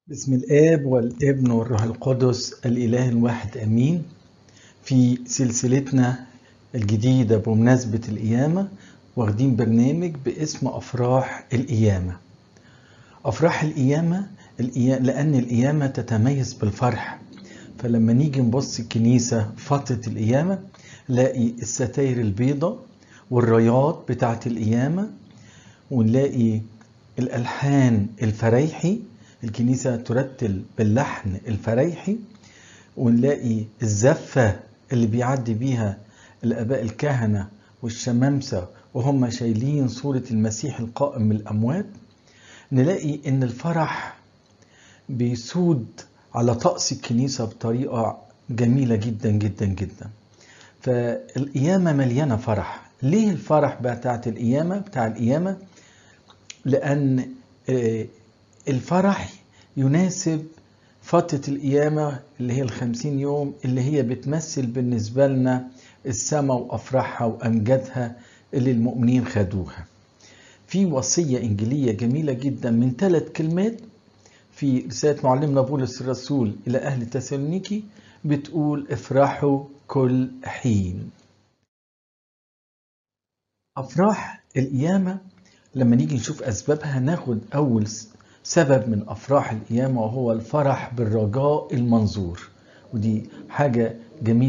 بسم الآب والابن والروح القدس الإله الواحد آمين في سلسلتنا الجديدة بمناسبة القيامة واخدين برنامج باسم أفراح القيامة أفراح القيامة القيا- لأن القيامة تتميز بالفرح فلما نيجي نبص الكنيسة فترة القيامة نلاقي الستاير البيضاء والرايات بتاعة القيامة ونلاقي الألحان الفريحي الكنيسة ترتل باللحن الفريحي ونلاقي الزفة اللي بيعدي بيها الآباء الكهنة والشمامسة وهم شايلين صورة المسيح القائم من الأموات نلاقي إن الفرح بيسود على طقس الكنيسة بطريقة جميلة جدا جدا جدا فالقيامة مليانة فرح ليه الفرح بتاعت القيامة بتاع القيامة لأن آه، الفرح يناسب فترة القيامة اللي هي الخمسين يوم اللي هي بتمثل بالنسبة لنا السماء وأفراحها وأمجادها اللي المؤمنين خدوها في وصية إنجيلية جميلة جدا من ثلاث كلمات في رسالة معلمنا بولس الرسول إلى أهل تسالونيكي بتقول افرحوا كل حين أفراح القيامة لما نيجي نشوف أسبابها ناخد أول س- سبب من أفراح القيامة وهو الفرح بالرجاء المنظور ودي حاجة جميلة